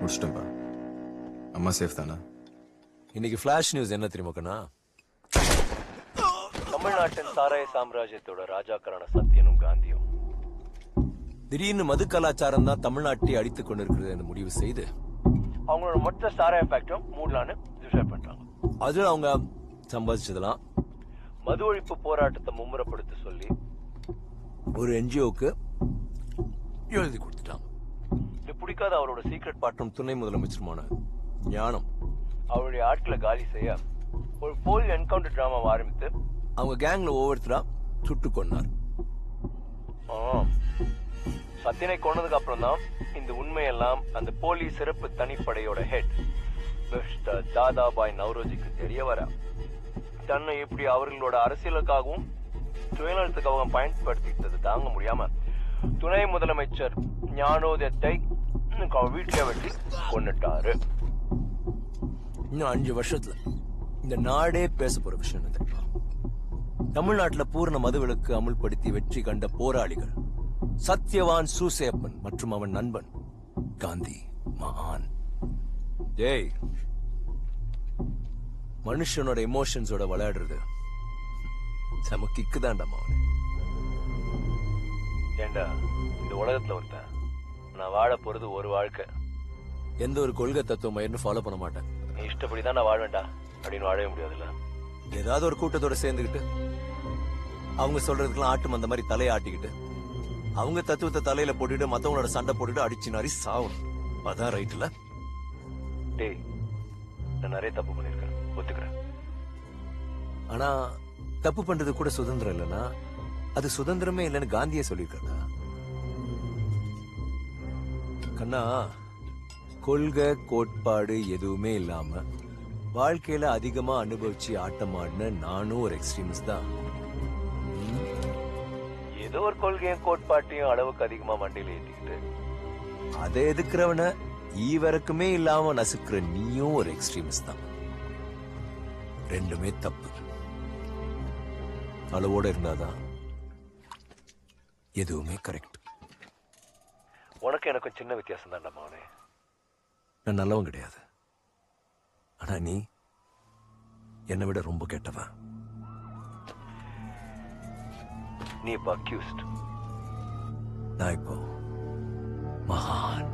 முடிச்சிட்டேன்ப்பா அம்மா சேஃப் தானே இன்னைக்கு ஃபிளாஷ் நியூஸ் என்ன தெரியுமா கண்ணா தமிழ்நாட்டின் சாராய சாம்ராஜ்யத்தோட ராஜாக்கரான சத்தியனும் காந்தியும் திடீர்னு மது கலாச்சாரம் தான் தமிழ்நாட்டை அடித்துக் கொண்டிருக்கிறது என்று முடிவு செய்து அவங்களோட மொத்த சாராய ஃபேக்டரும் மூடலான்னு டிசைட் பண்றாங்க அது அவங்க சம்பாதிச்சதெல்லாம் மது ஒழிப்பு போராட்டத்தை மும்முரப்படுத்த சொல்லி ஒரு என்ஜிஓக்கு எழுதி கொடுத்துட்டாங்க இது பிடிக்காத அவரோட சீக்ரெட் பார்ட் மற்றும் துணை முதலமைச்சருமான ஞானம் அவருடைய ஆட்களை காலி செய்ய ஒரு போலி என்கவுண்டர் டிராமாவை ஆரம்பித்து அவங்க கேங்ல ஒவ்வொருத்தரா சுட்டு கொன்னார் ஆ, சத்தியனை கொன்னதுக்கு அப்புறம் தான் இந்த உண்மையெல்லாம் அந்த போலி சிறப்பு தனிப்படையோட ஹெட் மிஸ்டர் தாதாபாய் நவ்ரோஜிக்கு தெரிய வர தன்னை இப்படி அவர்களோட அரசியலுக்காகவும் சுயநலத்துக்காகவும் பயன்படுத்திட்டது தாங்க முடியாம துணை முதலமைச்சர் ஞானோதயத்தை அவன் வீட்டிலே வெட்டி கொன்னுட்டாரு இன்னும் அஞ்சு வருஷத்துல இந்த நாடே பேச போற விஷயம் என்ன தெரியுமா தமிழ்நாட்டுல பூர்ண மதுவிலக்கு அமுல்படுத்தி வெற்றி கண்ட போராளிகள் சத்யவான் சூசேப்பன் மற்றும் அவன் நண்பன் காந்தி மகான் டேய் மனுஷனோட எமோஷன்ஸோட விளையாடுறது செம கிக்கு தான்டா மவனே ஏண்டா இந்த உலகத்துல ஒருத்தன் நான் வாழ போறது ஒரு வாழ்க்கை எந்த ஒரு கொள்கை தத்துவ மயிர்னு ஃபாலோ பண்ண மாட்டேன் நீ இஷ்டப்படி தான் நான் வாழ்வேன்டா அப்படின்னு வாழவே முடியாதுல்ல ஏதாவது ஒரு கூட்டத்தோட சேர்ந்துக்கிட்டு அவங்க சொல்றதுக்கெல்லாம் ஆட்டு அந்த மாதிரி தலையை ஆட்டிக்கிட்டு அவங்க தத்துவத்தை தலையில போட்டுட்டு மத்தவங்களோட சண்டை போட்டுட்டு அடிச்சு நாரி சாவணும் அதான் ரைட்ல டேய் நான் நிறைய தப்பு பண்ணிருக்கேன் ஒத்துக்கிறேன் ஆனா தப்பு பண்றது கூட சுதந்திரம் இல்லைன்னா அது சுதந்திரமே இல்லைன்னு காந்தியே சொல்லியிருக்காங்க கண்ணா கொள்கை கோட்பாடு எதுவுமே இல்லாம வாழ்க்கையில அதிகமா அனுபவிச்சு ஆட்டமாடின நானும் ஒரு எக்ஸ்ட்ரீமிஸ்ட் தான் ஏதோ ஒரு கொள்கையும் கோட்பாட்டையும் அளவுக்கு அதிகமா மண்டையில ஏத்திக்கிட்டு அதை எதுக்குறவன ஈவரக்குமே இல்லாம நசுக்கிற நீயும் ஒரு எக்ஸ்ட்ரீமிஸ்ட் தான் ரெண்டுமே தப்பு அளவோட இருந்தாதான் எதுவுமே கரெக்ட் உனக்கு எனக்கும் சின்ன வித்தியாசம் தான்டா மகனே நான் நல்லவன் கிடையாது ஆனா நீ என்னை விட ரொம்ப கெட்டவன் நீ இப்ப அக்யூஸ்ட் நான் இப்போ மகான்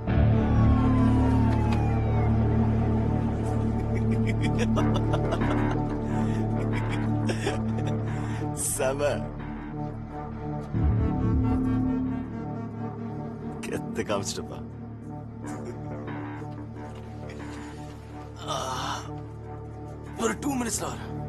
செம கெத்து காமிச்சிட்டப்பா ஒரு டூ மினிட்ஸ் வரேன்